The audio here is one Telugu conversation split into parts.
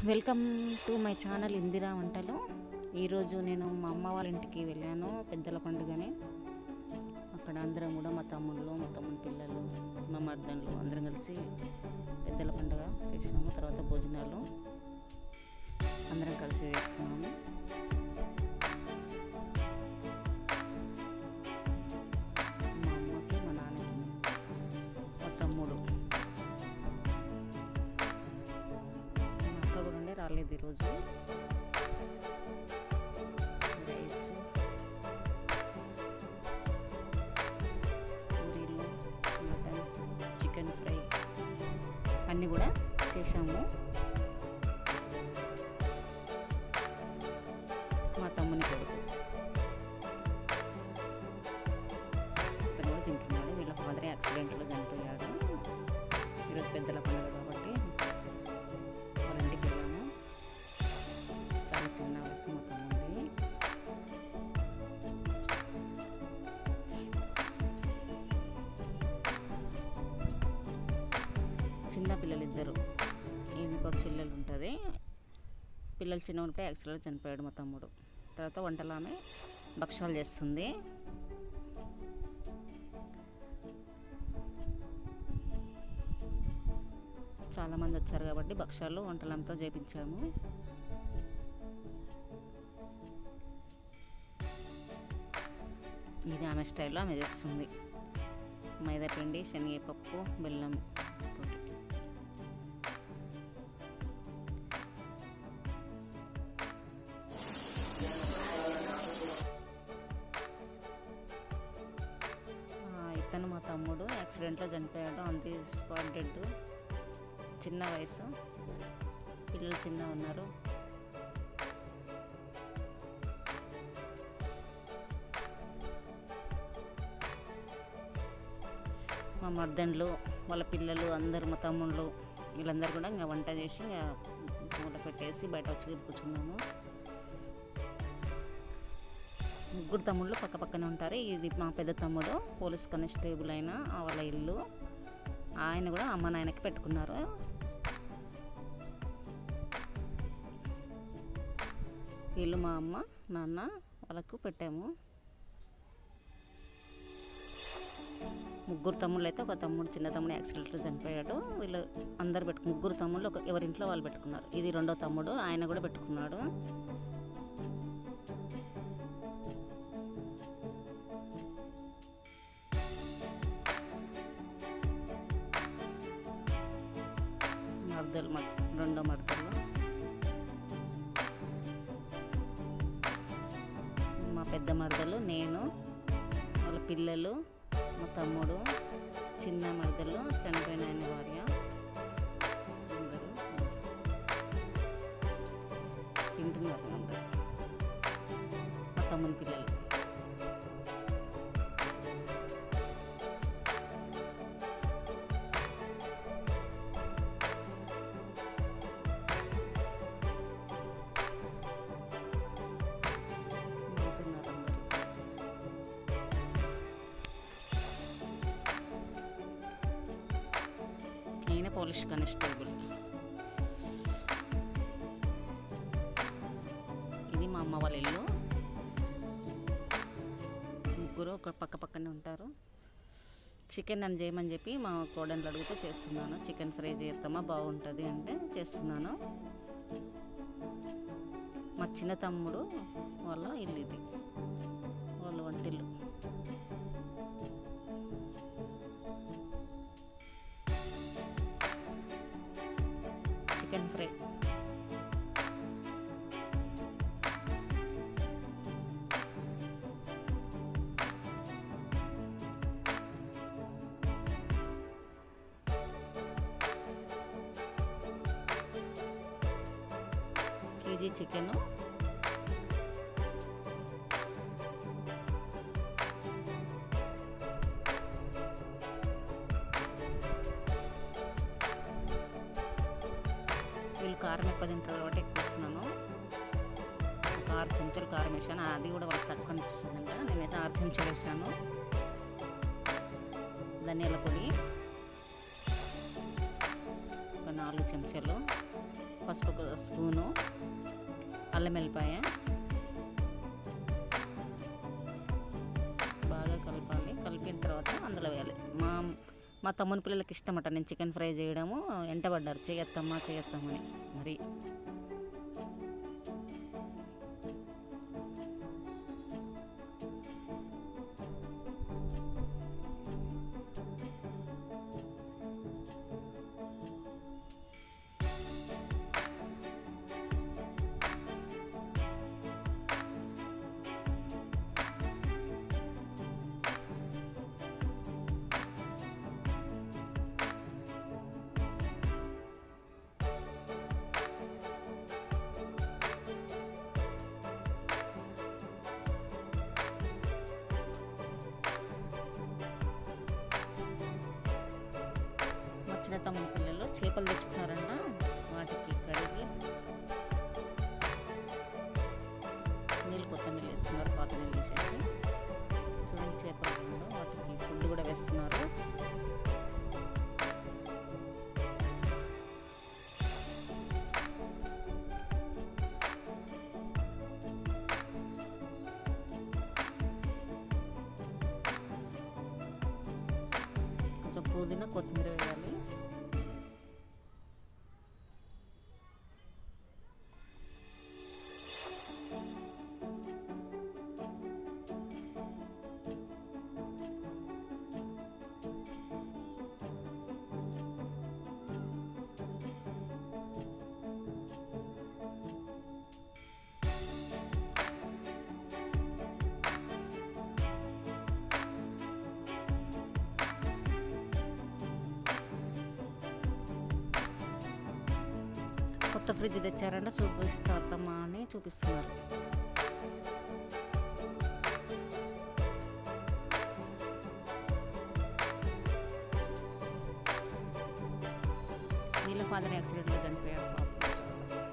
Welcome to my channel Indira వంటలు ఈరోజు నేను మా అమ్మ వాళ్ళ ఇంటికి వెళ్ళాను పెద్దల పండుగని అక్కడ అందరం కూడా మా తమ్ముళ్ళు మా తమ్ముడి పిల్లలు మా మర్దన్లు అందరం కలిసి పెద్దల పండుగ చేసినాము తర్వాత భోజనాలు అందరం కలిసి చేసుకున్నాము మా అమ్మకి మా నాన్నకి మా తమ్ముడు మా అక్క కూడా ఉండే రాలేదు ఈరోజు రైస్ పూరీలు మటన్ చికెన్ ఫ్రై అన్నీ కూడా చేసాము మా తమ్ముని కొడుకు ఇతను కూడా తింటున్నాడు వీళ్ళ ఫాదర్ యాక్సిడెంట్లో చనిపోయాడు ఈరోజు పెద్దల పండుగ కాబట్టి వాళ్ళ ఇంటికి వెళ్ళాము చాలా చిన్న వయసు మా తమ్ముడిది చిన్న పిల్లలు ఇద్దరు ఈయనకి ఒక చెల్లెలు ఉంటుంది పిల్లలు చిన్న ఉన్నప్పుడే యాక్సిడెంట్ చనిపోయాడు మా తమ్ముడు తర్వాత వంటలు ఆమె భక్షాలు చేస్తుంది చాలామంది వచ్చారు కాబట్టి భక్షాలు వంటలంతో చేపించాము ఇది ఆమె స్టైల్లో ఆమె చేస్తుంది మైదా పిండి శనగపప్పు బెల్లం తోటి ఆ, ఇతను మా తమ్ముడు యాక్సిడెంట్లో చనిపోయాడు ఆన్ ది స్పాట్ డెడ్ చిన్న వయసు పిల్లలు చిన్న ఉన్నారు మా మర్దన్లు వాళ్ళ పిల్లలు అందరు మా తమ్ముళ్ళు వీళ్ళందరూ కూడా ఇంకా వంట చేసి ఇంకా మూల పెట్టేసి బయట వచ్చి కూర్చున్నాము ముగ్గురు తమ్ముళ్ళు పక్క పక్కనే ఉంటారు ఇది మా పెద్ద తమ్ముడు పోలీస్ కానిస్టేబుల్ అయిన వాళ్ళ ఇల్లు ఆయన కూడా అమ్మ నాయనకి పెట్టుకున్నారు వీళ్ళు మా అమ్మ నాన్న వాళ్ళకు పెట్టాము ముగ్గురు తమ్ముళ్ళు అయితే ఒక తమ్ముడు చిన్న తమ్ముడు యాక్సిడెంట్లో చనిపోయాడు వీళ్ళు అందరు పెట్టు ముగ్గురు తమ్ముళ్ళు ఒక ఎవరింట్లో వాళ్ళు పెట్టుకున్నారు ఇది రెండో తమ్ముడు ఆయన కూడా పెట్టుకున్నాడు మర్దలు మర్- రెండో మర్దలు మా పెద్ద మరదలు నేను వాళ్ళ పిల్లలు మా తమ్ముడు చిన్న మరదలు చనిపోయిన ఆయన భార్య అందరూ తింటున్నారు అందరూ మా తమ్ముని పిల్లలు నవ్వుతున్నారు అందరూ ఈయన పోలీస్ కానిస్టేబుల్ ఇది మా అమ్మ వాళ్ళ ఇల్లు ముగ్గురు ఒక పక్క పక్కనే ఉంటారు చికెన్ అని చేయమని చెప్పి మా కోడన్లు అడిగితే చేస్తున్నాను చికెన్ ఫ్రై చేస్తామా బాగుంటుంది అంటే చేస్తున్నాను మా చిన్న తమ్ముడు వాళ్ళ ఇల్లు ఇది వాళ్ళ వంటిల్లు చికెన్ ఫ్రై కేజీ చికెను వీళ్ళు కారం ఎక్కువ తింటారు కాబట్టి ఎక్కువ ఇస్తున్నాను ఒక ఆరు చెంచాలు కారం వేసాను అది కూడా వాళ్ళకి తక్కువ అనిపిస్తుంది కదా నేనైతే ఆరు చెంచాలు వేసాను ధనియాల పొడి ఒక నాలుగు చెంచాలు పసుపు ఒక స్పూను అల్లం వెల్లిపాయ బాగా కలపాలి కలిపిన తర్వాత అందులో వేయాలి మా మా తమ్ముని పిల్లలకి ఇష్టమట నేను చికెన్ ఫ్రై చేయడము ఎంటబడ్డారు చేయొత్తమ్మా చేయొత్తమ్మని మరి వచ్చిన తమ్ముని పిల్లలు చేపలు తెచ్చుకున్నారంట వాటికి కడిగి నీళ్ళు కొత్త నీళ్ళు వేస్తున్నారు పాత నీళ్ళు వేసేసి చూడండి చేపలు రెండు వాటికి ఫుడ్ కూడా వేస్తున్నారు కొంచెం పుదీనా కొత్తిమీర వేయాలి కొత్త ఫ్రిడ్జ్ తెచ్చారంట చూపిస్తా అత్తమ్మా అని చూపిస్తున్నారు వీళ్ళ ఫాదర్ యాక్సిడెంట్లో చనిపోయాడు పాపం.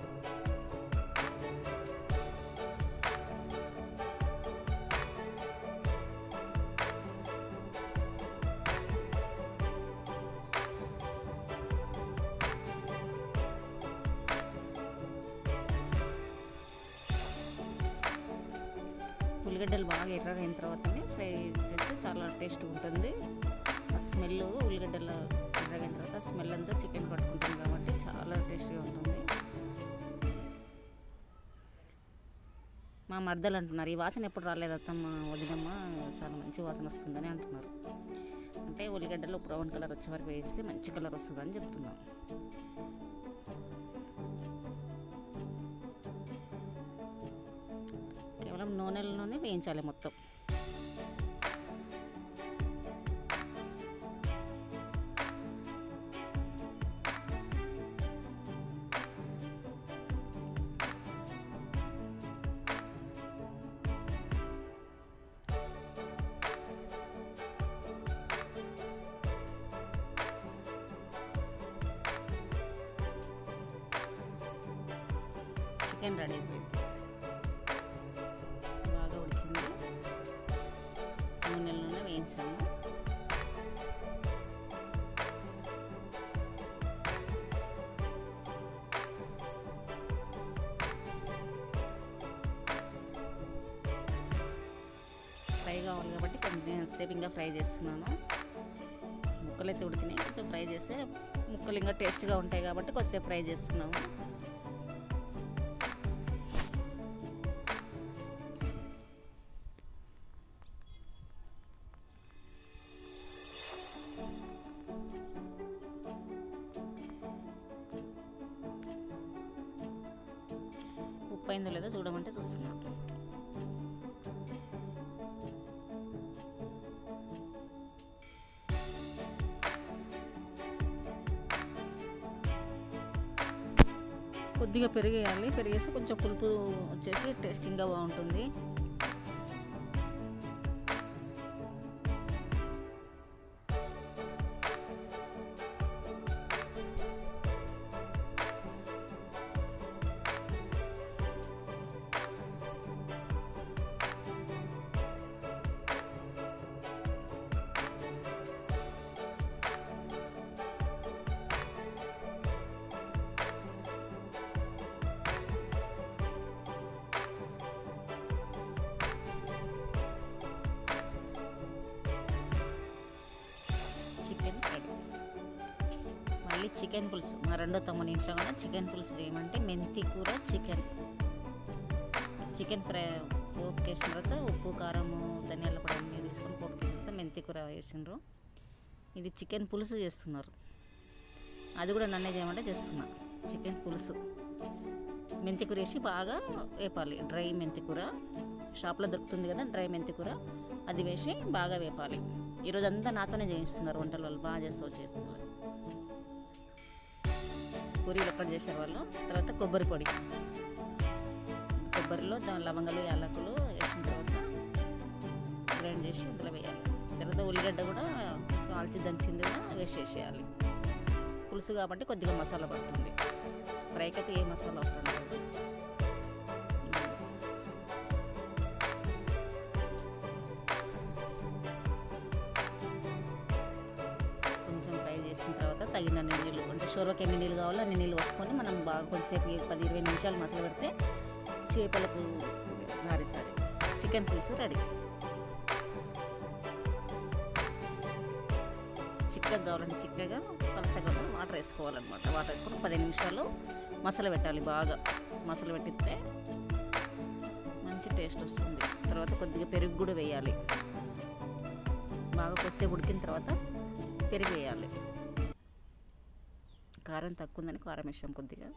ఉల్లిగడ్డలు బాగా ఎర్రగైన తర్వాతనే ఫ్రై చేస్తే చాలా టేస్ట్ ఉంటుంది ఆ స్మెల్ ఉల్లిగడ్డలు ఎర్రగైన తర్వాత ఆ స్మెల్ అంతా చికెన్ పట్టుకుంటుంది కాబట్టి చాలా టేస్ట్గా ఉంటుంది మా మర్దలు అంటున్నారు ఈ వాసన ఎప్పుడు రాలేదు అత్తమ్మ వదినమ్మ చాలా మంచి వాసన వస్తుందని అంటున్నారు అంటే ఉల్లిగడ్డలు బ్రౌన్ కలర్ వచ్చే వరకు వేస్తే మంచి కలర్ వస్తుందని చెప్తున్నాం కేవలం నూనెలలోనే వేయించాలి మొత్తం చికెన్ రెడీ అయిపోయింది బాగా ఉడికింది నూనెలోనే వేయించాము ఫ్రై కావాలి కాబట్టి కొంచెం సేపు ఇంకా ఫ్రై చేస్తున్నాను ముక్కలు అయితే ఉడికినాయి కొంచెం ఫ్రై చేస్తే ముక్కలు ఇంకా టేస్ట్గా ఉంటాయి కాబట్టి కొద్దిసేపు ఫ్రై చేస్తున్నాము ఉప్పు అయిందో లేదో చూడమంటే చూస్తున్నాను కొద్దిగా పెరిగేయాలి పెరిగేస్తే కొంచెం పులుపు వచ్చేసి టేస్టింగ్గా బాగుంటుంది చికెన్ పులుసు మా రెండో తమ్ముని ఇంట్లో కూడా చికెన్ పులుసు చేయమంటే మెంతి కూర చికెన్ చికెన్ ఫ్రై పోపు వేసిన తర్వాత ఉప్పు కారము ధనియాల పొడి అన్నీ తీసుకొని పోపు వేసిన తర్వాత మెంతి కూర వేసిండ్రు ఇది చికెన్ పులుసు చేస్తున్నారు అది కూడా నన్నే చేయమంటే చేస్తున్నా చికెన్ పులుసు మెంతి కూర వేసి బాగా వేపాలి డ్రై మెంతి కూర షాప్లో దొరుకుతుంది కదా డ్రై మెంతి కూర అది వేసి బాగా వేపాలి ఈరోజు అంతా నాతోనే చేయిస్తున్నారు వంటలు వాళ్ళు బాగా చేస్తూ చేస్తున్నారు పూరీలు ఒక్కటి చేశారు వాళ్ళు తర్వాత కొబ్బరి పొడి కొబ్బరిలో దాని లవంగాలు యాలకులు వేసిన తర్వాత గ్రైండ్ చేసి అందులో వేయాలి తర్వాత ఉల్లిగడ్డ కూడా కాల్చి దంచింది కూడా వేసేసేయాలి పులుసు కాబట్టి కొద్దిగా మసాలా పడుతుంది ఫ్రైకి అయితే ఏ మసాలా అవసరం లేదు కొంచెం ఫ్రై చేసిన తర్వాత తగిన నీళ్ళు అంటే షోర్వకి ఎన్ని నీళ్ళు కావాలో అన్ని నీళ్ళు పోసుకొని మనం బాగా కొంచెంసేపు పది ఇరవై నిమిషాలు మసాలా పెడితే చేపలకు సారీ సారీ చికెన్ పులుసు రెడీ చిక్కగా కావాలంటే చిక్కగా పలసగా వాటర్ వేసుకోవాలన్నమాట వాటర్ వేసుకొని పది నిమిషాలు మసాలా పెట్టాలి బాగా మసాలా పెట్టిస్తే మంచి టేస్ట్ వస్తుంది తర్వాత కొద్దిగా పెరుగు కూడా వేయాలి బాగా కొద్దిసేపు ఉడికిన తర్వాత పెరుగు వేయాలి కారం తక్కువ ఉందని కారం వేసాం కొద్దిగా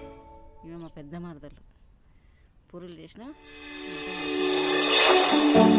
ఇవి మా పెద్ద మరదలు పూరీలు చేసిన